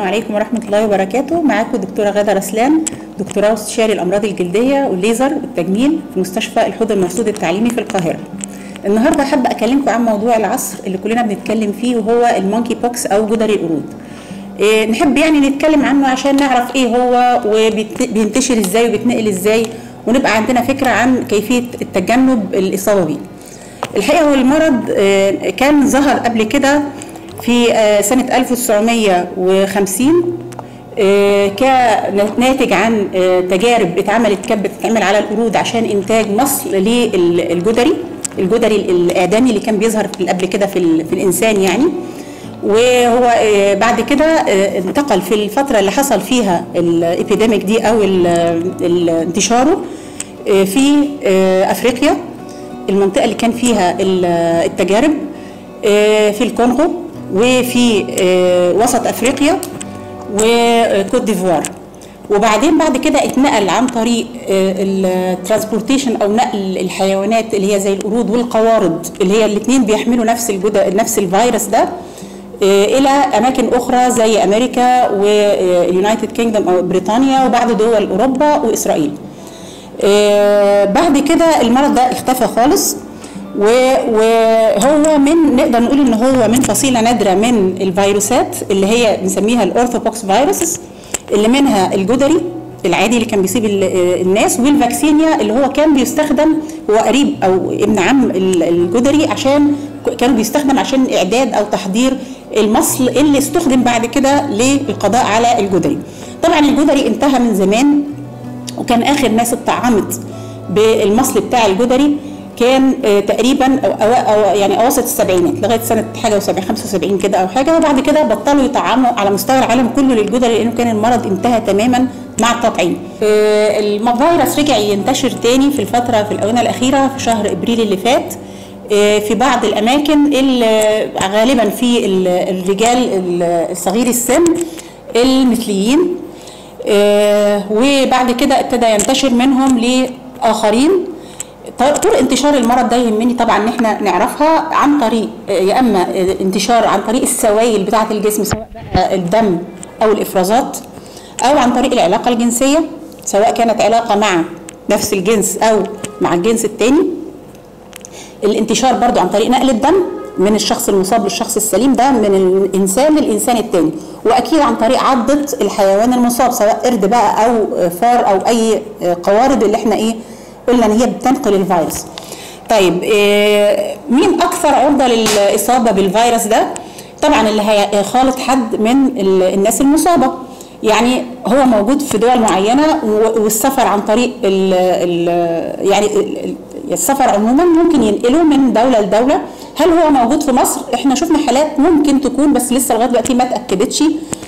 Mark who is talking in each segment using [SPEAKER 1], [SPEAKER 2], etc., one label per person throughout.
[SPEAKER 1] عليكم ورحمة الله وبركاته معاكم دكتورة غادة رسلان دكتوراه واستشاري الأمراض الجلدية والليزر والتجميل في مستشفى الحوض المرصود التعليمي في القاهرة النهاردة حابة أكلمكم عن موضوع العصر اللي كلنا بنتكلم فيه وهو المونكي بوكس أو جدري القرود إيه نحب يعني نتكلم عنه عشان نعرف ايه هو وبينتشر ازاي وبيتنقل ازاي ونبقى عندنا فكرة عن كيفية التجنب الإصابة بيه الحقيقة هو المرض آه، كان ظهر قبل كده في آه، سنة 1950 آه، كناتج عن آه، تجارب اتعملت كانت بتتعمل على القرود عشان انتاج مصل للجدري الجدري الاعدامي اللي كان بيظهر في- قبل كده في, ال- في الانسان يعني وهو آه، بعد كده آه، انتقل في الفتره اللي حصل فيها الابيديميك دي او ال- ال- انتشاره آه، في آه، افريقيا المنطقه اللي كان فيها ال- التجارب آه، في الكونغو وفي آه، وسط افريقيا وكوت ديفوار وبعدين بعد كده اتنقل عن طريق الترانسبورتيشن او نقل الحيوانات اللي هي زي القرود والقوارض اللي هي الاثنين بيحملوا نفس الجدى نفس الفيروس ده آه، الى اماكن اخرى زي امريكا واليونايتد كينجدوم او بريطانيا وبعض دول اوروبا واسرائيل. آه، بعد كده المرض ده اختفى خالص و- وهو من نقدر نقول ان هو من فصيله نادره من الفيروسات اللي هي بنسميها الاورثوبوكس فيروسز اللي منها الجدري العادي اللي كان بيصيب ال- آه، الناس والفاكسينيا اللي هو كان بيستخدم هو قريب او ابن عم ال- الجدري عشان ك- كانوا بيستخدم عشان اعداد او تحضير المصل اللي استخدم بعد كده للقضاء على الجدري طبعا الجدري انتهى من زمان وكان اخر ناس اتطعمت بالمصل بتاع الجدري كان آه، تقريبا أو, أو, أو يعني اواسط السبعينات لغايه سنه حاجه و70 75 كده او حاجه وبعد كده بطلوا يطعموا على مستوى العالم كله للجدري لانه كان المرض انتهى تماما مع التطعيم. آه، الفيروس رجع ينتشر تاني في الفتره في الاونه الاخيره في شهر ابريل اللي فات آه، في بعض الاماكن اللي غالبا في ال- الرجال الصغير السن المثليين آه، وبعد كده ابتدى ينتشر منهم لاخرين طرق انتشار المرض ده يهمني طبعا ان احنا نعرفها عن طريق آه، يا اما آه، انتشار عن طريق السوائل بتاعه الجسم سواء بقى الدم او الافرازات او عن طريق العلاقه الجنسيه سواء كانت علاقه مع نفس الجنس او مع الجنس الثاني الانتشار برضو عن طريق نقل الدم من الشخص المصاب للشخص السليم ده من الانسان للانسان التاني واكيد عن طريق عضه الحيوان المصاب سواء قرد بقى او فار او اي قوارض اللي احنا ايه قلنا ان هي بتنقل الفيروس طيب إيه مين اكثر عرضه للاصابه بالفيروس ده طبعا اللي هيخالط حد من ال- الناس المصابه يعني هو موجود في دول معينه و- والسفر عن طريق ال ال يعني ال- ال- السفر عموما ممكن ينقله من دوله لدوله هل هو موجود في مصر احنا شفنا حالات ممكن تكون بس لسه لغايه دلوقتي ما اتاكدتش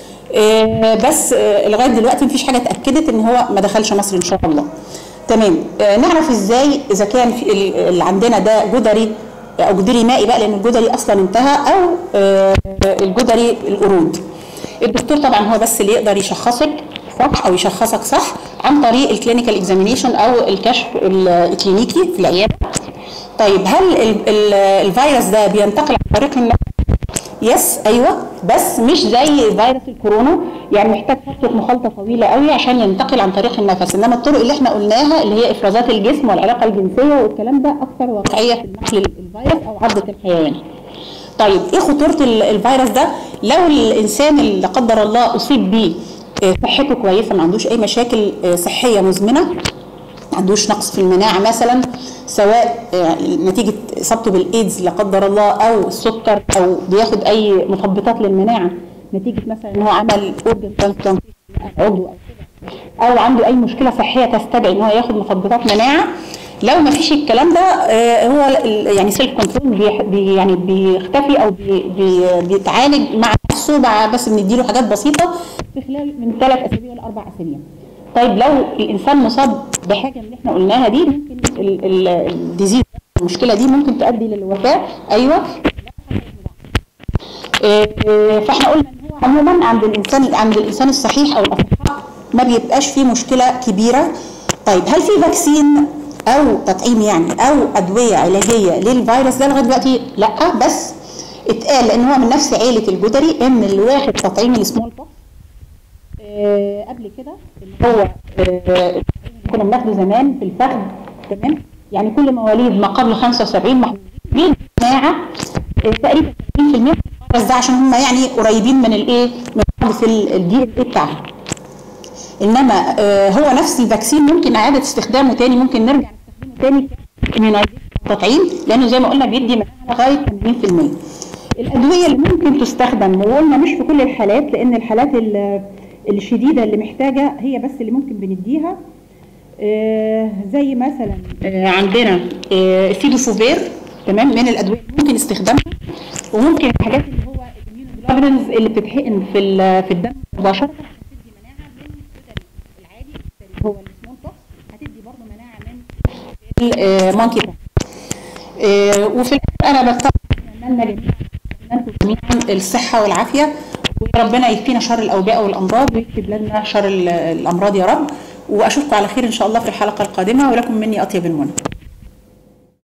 [SPEAKER 1] آه، بس آه، لغايه دلوقتي مفيش حاجه اتاكدت ان هو ما دخلش مصر ان شاء الله تمام آه، نعرف ازاي اذا كان في ال- اللي عندنا ده جدري او جدري مائي بقى لان الجدري اصلا انتهى او آه، الجدري القرود الدكتور طبعا هو بس اللي يقدر يشخصك صح او يشخصك صح عن طريق الكلينيكال اكزامينيشن او الكشف الكلينيكي في العياده طيب هل ال- ال- الفيروس ده بينتقل عن طريق النفس يس ايوه بس مش زي فيروس الكورونا يعني محتاج فتره مخالطه طويله قوي عشان ينتقل عن طريق النفس انما الطرق اللي احنا قلناها اللي هي افرازات الجسم والعلاقه الجنسيه والكلام ده اكثر واقعيه في نقل الفيروس او عضه الحيوان طيب ايه خطوره ال- الفيروس ده لو الانسان اللي لا قدر الله اصيب بيه آه، صحته كويسه ما عندوش اي مشاكل آه، صحيه مزمنه ما عندوش نقص في المناعه مثلا سواء آه، نتيجه اصابته بالايدز لا قدر الله او السكر او بياخد اي مثبطات للمناعه نتيجه مثلا ان هو عمل اورجن ترانسبلانتيشن عضو او كده او عنده اي مشكله صحيه تستدعي ان هو ياخد مثبطات مناعه لو ما فيش الكلام ده آه، هو ال- يعني سيلف كنترول بي بي يعني بيختفي او بي بي بيتعالج مع نفسه مع بس بنديله حاجات بسيطه في خلال من ثلاث اسابيع لاربع اسابيع. طيب لو الانسان مصاب بحاجه من اللي احنا قلناها دي ممكن ال- ال- الديزيز المشكله دي ممكن تؤدي للوفاه ايوه آه، فاحنا قلنا ان هو عموما عند الانسان عند الانسان الصحيح او الاصحاء ما بيبقاش فيه مشكله كبيره طيب هل في فاكسين او تطعيم يعني او ادويه علاجيه للفيروس ده لغايه دلوقتي لا بس اتقال لان هو من نفس عيله الجدري ان اللي واخد تطعيم السمول بوكس آه قبل كده اللي هو آه كنا بناخده زمان في الفخذ تمام يعني كل مواليد ما قبل 75 محظوظين بيدوا مناعه آه تقريبا 30% بس ده عشان هم يعني قريبين من الايه من بعض في الدي ان ايه بتاعهم انما آه هو نفس الفاكسين ممكن اعاده استخدامه تاني ممكن نرجع نستخدمه تاني تطعيم لانه زي ما قلنا بيدي مناعه لغايه 80% الادويه اللي ممكن تستخدم وقلنا مش في كل الحالات لان الحالات الشديده اللي محتاجه هي بس اللي ممكن بنديها آه زي مثلا آه عندنا آه الفيدوفوفير تمام من الادويه اللي ممكن استخدامها وممكن الحاجات اللي هو الاميونوجلوبولينز اللي بتتحقن في في الدم مباشره هتدي مناعه من العادي اللي هو السمول بوكس هتدي برضه مناعه من المونكي بوكس وفي الاخر انا بتطلع اتمنى جميعا الصحه والعافيه وربنا يكفينا شر الاوبئه والامراض ويكفي بلادنا شر الامراض يا رب واشوفكم على خير ان شاء الله في الحلقه القادمه ولكم مني اطيب المنى